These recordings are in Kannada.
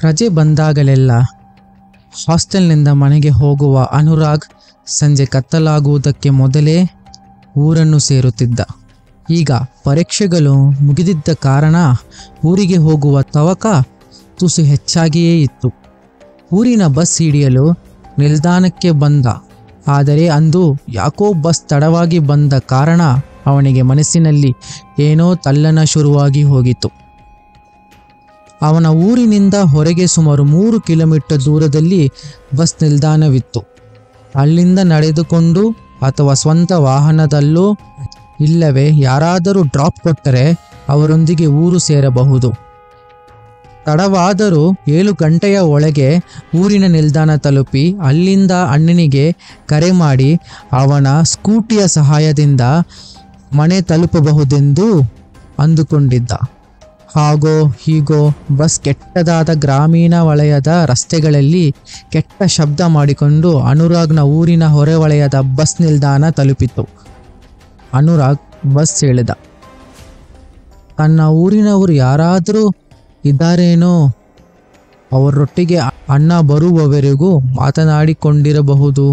ರಜೆ ಬಂದಾಗಲೆಲ್ಲ ಹಾಸ್ಟೆಲ್ನಿಂದ ಮನೆಗೆ ಹೋಗುವ ಅನುರಾಗ್ ಸಂಜೆ ಕತ್ತಲಾಗುವುದಕ್ಕೆ ಮೊದಲೇ ಊರನ್ನು ಸೇರುತ್ತಿದ್ದ ಈಗ ಪರೀಕ್ಷೆಗಳು ಮುಗಿದಿದ್ದ ಕಾರಣ ಊರಿಗೆ ಹೋಗುವ ತವಕ ತುಸು ಹೆಚ್ಚಾಗಿಯೇ ಇತ್ತು ಊರಿನ ಬಸ್ ಹಿಡಿಯಲು ನಿಲ್ದಾಣಕ್ಕೆ ಬಂದ ಆದರೆ ಅಂದು ಯಾಕೋ ಬಸ್ ತಡವಾಗಿ ಬಂದ ಕಾರಣ ಅವನಿಗೆ ಮನಸ್ಸಿನಲ್ಲಿ ಏನೋ ತಲ್ಲನ ಶುರುವಾಗಿ ಹೋಗಿತು ಅವನ ಊರಿನಿಂದ ಹೊರಗೆ ಸುಮಾರು ಮೂರು ಕಿಲೋಮೀಟರ್ ದೂರದಲ್ಲಿ ಬಸ್ ನಿಲ್ದಾಣವಿತ್ತು ಅಲ್ಲಿಂದ ನಡೆದುಕೊಂಡು ಅಥವಾ ಸ್ವಂತ ವಾಹನದಲ್ಲೋ ಇಲ್ಲವೇ ಯಾರಾದರೂ ಡ್ರಾಪ್ ಕೊಟ್ಟರೆ ಅವರೊಂದಿಗೆ ಊರು ಸೇರಬಹುದು ತಡವಾದರೂ ಏಳು ಗಂಟೆಯ ಒಳಗೆ ಊರಿನ ನಿಲ್ದಾಣ ತಲುಪಿ ಅಲ್ಲಿಂದ ಅಣ್ಣನಿಗೆ ಕರೆ ಮಾಡಿ ಅವನ ಸ್ಕೂಟಿಯ ಸಹಾಯದಿಂದ ಮನೆ ತಲುಪಬಹುದೆಂದು ಅಂದುಕೊಂಡಿದ್ದ ಹಾಗೋ ಹೀಗೋ ಬಸ್ ಕೆಟ್ಟದಾದ ಗ್ರಾಮೀಣ ವಲಯದ ರಸ್ತೆಗಳಲ್ಲಿ ಕೆಟ್ಟ ಶಬ್ದ ಮಾಡಿಕೊಂಡು ಅನುರಾಗ್ನ ಊರಿನ ಹೊರವಲಯದ ಬಸ್ ನಿಲ್ದಾಣ ತಲುಪಿತು ಅನುರಾಗ್ ಬಸ್ ಇಳಿದ ತನ್ನ ಊರಿನವರು ಯಾರಾದರೂ ಇದ್ದಾರೇನೋ ಅವರೊಟ್ಟಿಗೆ ಅಣ್ಣ ಬರುವವರೆಗೂ ಮಾತನಾಡಿಕೊಂಡಿರಬಹುದು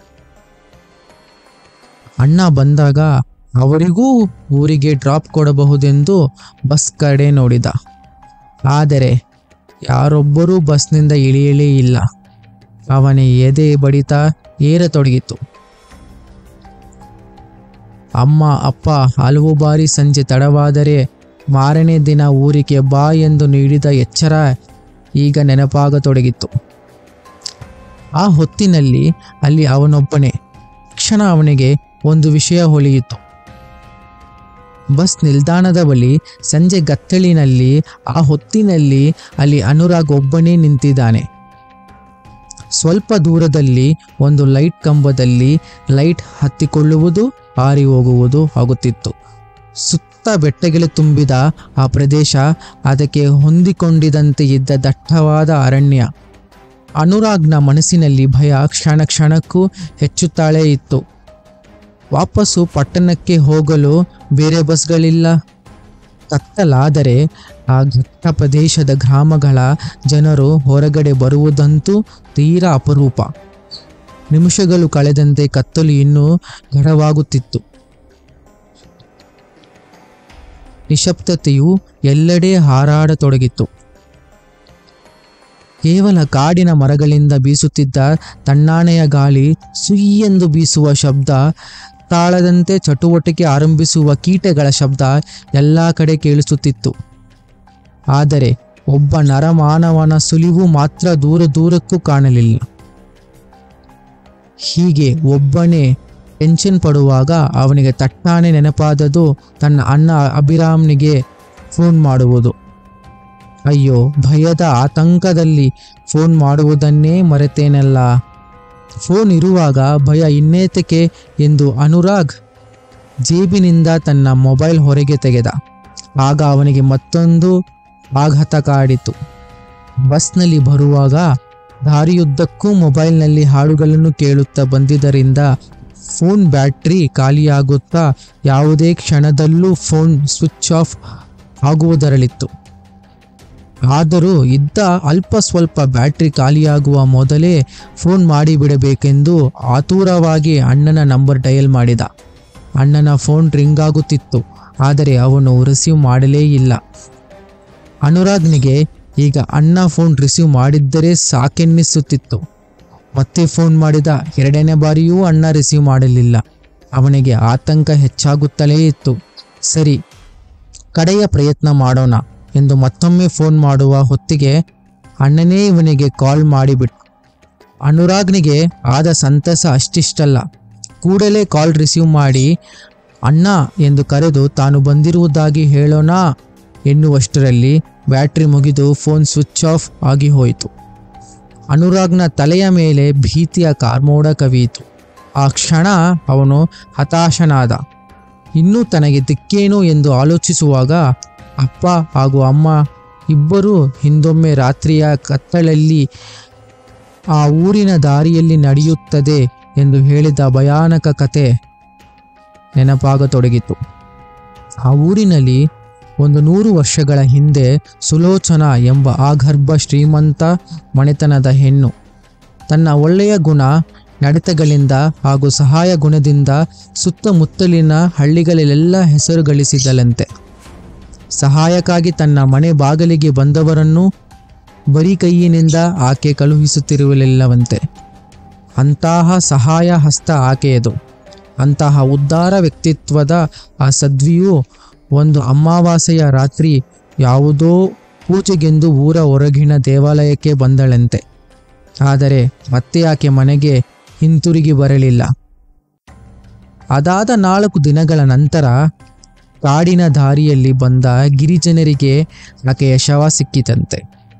ಅಣ್ಣ ಬಂದಾಗ ಅವರಿಗೂ ಊರಿಗೆ ಡ್ರಾಪ್ ಕೊಡಬಹುದೆಂದು ಬಸ್ ಕಡೆ ನೋಡಿದ ಆದರೆ ಯಾರೊಬ್ಬರೂ ಬಸ್ನಿಂದ ಇಳಿಯಲೇ ಇಲ್ಲ ಅವನ ಎದೆ ಬಡಿತ ಏರತೊಡಗಿತು ಅಮ್ಮ ಅಪ್ಪ ಹಲವು ಬಾರಿ ಸಂಜೆ ತಡವಾದರೆ ಮಾರನೇ ದಿನ ಊರಿಗೆ ಬಾ ಎಂದು ನೀಡಿದ ಎಚ್ಚರ ಈಗ ನೆನಪಾಗತೊಡಗಿತ್ತು ಆ ಹೊತ್ತಿನಲ್ಲಿ ಅಲ್ಲಿ ಅವನೊಬ್ಬನೇ ಕ್ಷಣ ಅವನಿಗೆ ಒಂದು ವಿಷಯ ಹೊಳೆಯಿತು ಬಸ್ ನಿಲ್ದಾಣದ ಬಳಿ ಸಂಜೆ ಗತ್ತಳಿನಲ್ಲಿ ಆ ಹೊತ್ತಿನಲ್ಲಿ ಅಲ್ಲಿ ಅನುರಾಗ್ ಒಬ್ಬನೇ ನಿಂತಿದ್ದಾನೆ ಸ್ವಲ್ಪ ದೂರದಲ್ಲಿ ಒಂದು ಲೈಟ್ ಕಂಬದಲ್ಲಿ ಲೈಟ್ ಹತ್ತಿಕೊಳ್ಳುವುದು ಹಾರಿ ಹೋಗುವುದು ಆಗುತ್ತಿತ್ತು ಸುತ್ತ ಬೆಟ್ಟಗಳು ತುಂಬಿದ ಆ ಪ್ರದೇಶ ಅದಕ್ಕೆ ಹೊಂದಿಕೊಂಡಿದಂತೆ ಇದ್ದ ದಟ್ಟವಾದ ಅರಣ್ಯ ಅನುರಾಗ್ನ ಮನಸ್ಸಿನಲ್ಲಿ ಭಯ ಕ್ಷಣ ಕ್ಷಣಕ್ಕೂ ಹೆಚ್ಚುತ್ತಾಳೇ ಇತ್ತು ವಾಪಸ್ಸು ಪಟ್ಟಣಕ್ಕೆ ಹೋಗಲು ಬೇರೆ ಬಸ್ಗಳಿಲ್ಲ ಕತ್ತಲಾದರೆ ಆ ಘಟ್ಟ ಪ್ರದೇಶದ ಗ್ರಾಮಗಳ ಜನರು ಹೊರಗಡೆ ಬರುವುದಂತೂ ತೀರಾ ಅಪರೂಪ ನಿಮಿಷಗಳು ಕಳೆದಂತೆ ಕತ್ತಲು ಇನ್ನೂ ಗಾಢವಾಗುತ್ತಿತ್ತು ನಿಶಬ್ದತೆಯು ಎಲ್ಲೆಡೆ ಹಾರಾಡತೊಡಗಿತ್ತು ಕೇವಲ ಕಾಡಿನ ಮರಗಳಿಂದ ಬೀಸುತ್ತಿದ್ದ ತಣ್ಣಾನೆಯ ಗಾಳಿ ಸುಯ್ಯೆಂದು ಬೀಸುವ ಶಬ್ದ ತಾಳದಂತೆ ಚಟುವಟಿಕೆ ಆರಂಭಿಸುವ ಕೀಟಗಳ ಶಬ್ದ ಎಲ್ಲ ಕಡೆ ಕೇಳಿಸುತ್ತಿತ್ತು ಆದರೆ ಒಬ್ಬ ನರಮಾನವನ ಸುಳಿವು ಮಾತ್ರ ದೂರ ದೂರಕ್ಕೂ ಕಾಣಲಿಲ್ಲ ಹೀಗೆ ಒಬ್ಬನೇ ಟೆನ್ಷನ್ ಪಡುವಾಗ ಅವನಿಗೆ ತಟ್ಟಾನೆ ನೆನಪಾದದು ತನ್ನ ಅಣ್ಣ ಅಭಿರಾಮ್ನಿಗೆ ಫೋನ್ ಮಾಡುವುದು ಅಯ್ಯೋ ಭಯದ ಆತಂಕದಲ್ಲಿ ಫೋನ್ ಮಾಡುವುದನ್ನೇ ಮರೆತೇನಲ್ಲ ಫೋನ್ ಇರುವಾಗ ಭಯ ಇನ್ನೇತಕ್ಕೆ ಎಂದು ಅನುರಾಗ್ ಜೇಬಿನಿಂದ ತನ್ನ ಮೊಬೈಲ್ ಹೊರಗೆ ತೆಗೆದ ಆಗ ಅವನಿಗೆ ಮತ್ತೊಂದು ಆಘಾತ ಕಾಡಿತು ಬಸ್ನಲ್ಲಿ ಬರುವಾಗ ದಾರಿಯುದ್ದಕ್ಕೂ ಮೊಬೈಲ್ನಲ್ಲಿ ಹಾಡುಗಳನ್ನು ಕೇಳುತ್ತಾ ಬಂದಿದ್ದರಿಂದ ಫೋನ್ ಬ್ಯಾಟ್ರಿ ಖಾಲಿಯಾಗುತ್ತಾ ಯಾವುದೇ ಕ್ಷಣದಲ್ಲೂ ಫೋನ್ ಸ್ವಿಚ್ ಆಫ್ ಆಗುವುದರಳಿತ್ತು ಆದರೂ ಇದ್ದ ಅಲ್ಪ ಸ್ವಲ್ಪ ಬ್ಯಾಟ್ರಿ ಖಾಲಿಯಾಗುವ ಮೊದಲೇ ಫೋನ್ ಮಾಡಿಬಿಡಬೇಕೆಂದು ಆತುರವಾಗಿ ಅಣ್ಣನ ನಂಬರ್ ಡಯಲ್ ಮಾಡಿದ ಅಣ್ಣನ ಫೋನ್ ರಿಂಗ್ ಆಗುತ್ತಿತ್ತು ಆದರೆ ಅವನು ರಿಸೀವ್ ಮಾಡಲೇ ಇಲ್ಲ ಅನುರಾಗ್ನಿಗೆ ಈಗ ಅಣ್ಣ ಫೋನ್ ರಿಸೀವ್ ಮಾಡಿದ್ದರೆ ಸಾಕೆನ್ನಿಸುತ್ತಿತ್ತು ಮತ್ತೆ ಫೋನ್ ಮಾಡಿದ ಎರಡನೇ ಬಾರಿಯೂ ಅಣ್ಣ ರಿಸೀವ್ ಮಾಡಲಿಲ್ಲ ಅವನಿಗೆ ಆತಂಕ ಹೆಚ್ಚಾಗುತ್ತಲೇ ಇತ್ತು ಸರಿ ಕಡೆಯ ಪ್ರಯತ್ನ ಮಾಡೋಣ ಎಂದು ಮತ್ತೊಮ್ಮೆ ಫೋನ್ ಮಾಡುವ ಹೊತ್ತಿಗೆ ಅಣ್ಣನೇ ಇವನಿಗೆ ಕಾಲ್ ಮಾಡಿಬಿಟ್ಟು ಅನುರಾಗ್ನಿಗೆ ಆದ ಸಂತಸ ಅಷ್ಟಿಷ್ಟಲ್ಲ ಕೂಡಲೇ ಕಾಲ್ ರಿಸೀವ್ ಮಾಡಿ ಅಣ್ಣ ಎಂದು ಕರೆದು ತಾನು ಬಂದಿರುವುದಾಗಿ ಹೇಳೋಣ ಎನ್ನುವಷ್ಟರಲ್ಲಿ ಬ್ಯಾಟ್ರಿ ಮುಗಿದು ಫೋನ್ ಸ್ವಿಚ್ ಆಫ್ ಆಗಿ ಹೋಯಿತು ಅನುರಾಗ್ನ ತಲೆಯ ಮೇಲೆ ಭೀತಿಯ ಕಾರ್ಮೋಡ ಕವಿಯಿತು ಆ ಕ್ಷಣ ಅವನು ಹತಾಶನಾದ ಇನ್ನೂ ತನಗೆ ದಿಕ್ಕೇನು ಎಂದು ಆಲೋಚಿಸುವಾಗ ಅಪ್ಪ ಹಾಗೂ ಅಮ್ಮ ಇಬ್ಬರೂ ಹಿಂದೊಮ್ಮೆ ರಾತ್ರಿಯ ಕತ್ತಲಲ್ಲಿ ಆ ಊರಿನ ದಾರಿಯಲ್ಲಿ ನಡೆಯುತ್ತದೆ ಎಂದು ಹೇಳಿದ ಭಯಾನಕ ಕತೆ ನೆನಪಾಗತೊಡಗಿತು ಆ ಊರಿನಲ್ಲಿ ಒಂದು ನೂರು ವರ್ಷಗಳ ಹಿಂದೆ ಸುಲೋಚನಾ ಎಂಬ ಆಗರ್ಭ ಶ್ರೀಮಂತ ಮನೆತನದ ಹೆಣ್ಣು ತನ್ನ ಒಳ್ಳೆಯ ಗುಣ ನಡತೆಗಳಿಂದ ಹಾಗೂ ಸಹಾಯ ಗುಣದಿಂದ ಸುತ್ತಮುತ್ತಲಿನ ಹಳ್ಳಿಗಳಲ್ಲೆಲ್ಲ ಹೆಸರು ಗಳಿಸಿದಳಂತೆ ಸಹಾಯಕ್ಕಾಗಿ ತನ್ನ ಮನೆ ಬಾಗಿಲಿಗೆ ಬಂದವರನ್ನು ಬರೀ ಕೈಯಿನಿಂದ ಆಕೆ ಕಳುಹಿಸುತ್ತಿರಲಿಲ್ಲವಂತೆ ಅಂತಹ ಸಹಾಯ ಹಸ್ತ ಆಕೆಯದು ಅಂತಹ ಉದ್ಧಾರ ವ್ಯಕ್ತಿತ್ವದ ಆ ಸದ್ವಿಯು ಒಂದು ಅಮಾವಾಸ್ಯೆಯ ರಾತ್ರಿ ಯಾವುದೋ ಪೂಜೆಗೆಂದು ಊರ ಹೊರಗಿನ ದೇವಾಲಯಕ್ಕೆ ಬಂದಳಂತೆ ಆದರೆ ಮತ್ತೆ ಆಕೆ ಮನೆಗೆ ಹಿಂತಿರುಗಿ ಬರಲಿಲ್ಲ ಅದಾದ ನಾಲ್ಕು ದಿನಗಳ ನಂತರ ಕಾಡಿನ ದಾರಿಯಲ್ಲಿ ಬಂದ ಗಿರಿಜನರಿಗೆ ಆಕೆಯ ಶವ ಸಿಕ್ಕಿತಂತೆ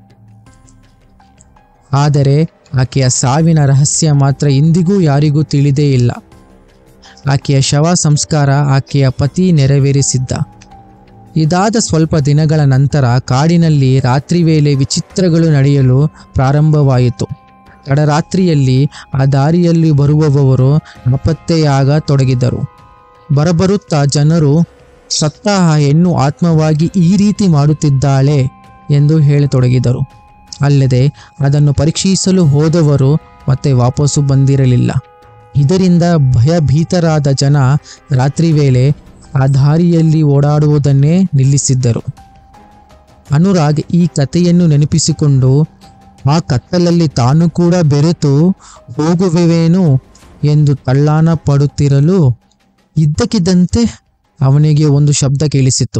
ಆದರೆ ಆಕೆಯ ಸಾವಿನ ರಹಸ್ಯ ಮಾತ್ರ ಇಂದಿಗೂ ಯಾರಿಗೂ ತಿಳಿದೇ ಇಲ್ಲ ಆಕೆಯ ಶವ ಸಂಸ್ಕಾರ ಆಕೆಯ ಪತಿ ನೆರವೇರಿಸಿದ್ದ ಇದಾದ ಸ್ವಲ್ಪ ದಿನಗಳ ನಂತರ ಕಾಡಿನಲ್ಲಿ ರಾತ್ರಿ ವೇಳೆ ವಿಚಿತ್ರಗಳು ನಡೆಯಲು ಪ್ರಾರಂಭವಾಯಿತು ತಡರಾತ್ರಿಯಲ್ಲಿ ಆ ದಾರಿಯಲ್ಲಿ ಬರುವವರು ನಾಪತ್ತೆಯಾಗ ತೊಡಗಿದರು ಬರಬರುತ್ತಾ ಜನರು ಸತ್ತ ಆ ಹೆಣ್ಣು ಆತ್ಮವಾಗಿ ಈ ರೀತಿ ಮಾಡುತ್ತಿದ್ದಾಳೆ ಎಂದು ಹೇಳತೊಡಗಿದರು ಅಲ್ಲದೆ ಅದನ್ನು ಪರೀಕ್ಷಿಸಲು ಹೋದವರು ಮತ್ತೆ ವಾಪಸ್ಸು ಬಂದಿರಲಿಲ್ಲ ಇದರಿಂದ ಭಯಭೀತರಾದ ಜನ ರಾತ್ರಿ ವೇಳೆ ಆ ದಾರಿಯಲ್ಲಿ ಓಡಾಡುವುದನ್ನೇ ನಿಲ್ಲಿಸಿದ್ದರು ಅನುರಾಗ್ ಈ ಕಥೆಯನ್ನು ನೆನಪಿಸಿಕೊಂಡು ಆ ಕತ್ತಲಲ್ಲಿ ತಾನು ಕೂಡ ಬೆರೆತು ಹೋಗುವೆವೇನು ಎಂದು ತಳ್ಳಾನ ಪಡುತ್ತಿರಲು ಇದ್ದಕ್ಕಿದ್ದಂತೆ ಅವನಿಗೆ ಒಂದು ಶಬ್ದ ಕೇಳಿಸಿತ್ತು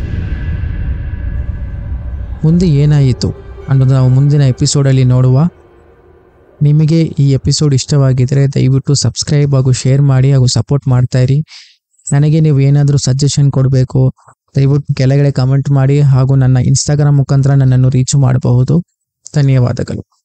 ಮುಂದೆ ಏನಾಯಿತು ಅನ್ನೋದು ನಾವು ಮುಂದಿನ ಎಪಿಸೋಡಲ್ಲಿ ನೋಡುವ ನಿಮಗೆ ಈ ಎಪಿಸೋಡ್ ಇಷ್ಟವಾಗಿದ್ದರೆ ದಯವಿಟ್ಟು ಸಬ್ಸ್ಕ್ರೈಬ್ ಹಾಗೂ ಶೇರ್ ಮಾಡಿ ಹಾಗೂ ಸಪೋರ್ಟ್ ಮಾಡ್ತಾ ಇರಿ ನನಗೆ ನೀವು ಏನಾದರೂ ಸಜೆಷನ್ ಕೊಡಬೇಕು ದಯವಿಟ್ಟು ಕೆಳಗಡೆ ಕಮೆಂಟ್ ಮಾಡಿ ಹಾಗೂ ನನ್ನ ಇನ್ಸ್ಟಾಗ್ರಾಮ್ ಮುಖಾಂತರ ನನ್ನನ್ನು ರೀಚ್ ಮಾಡಬಹುದು ಧನ್ಯವಾದಗಳು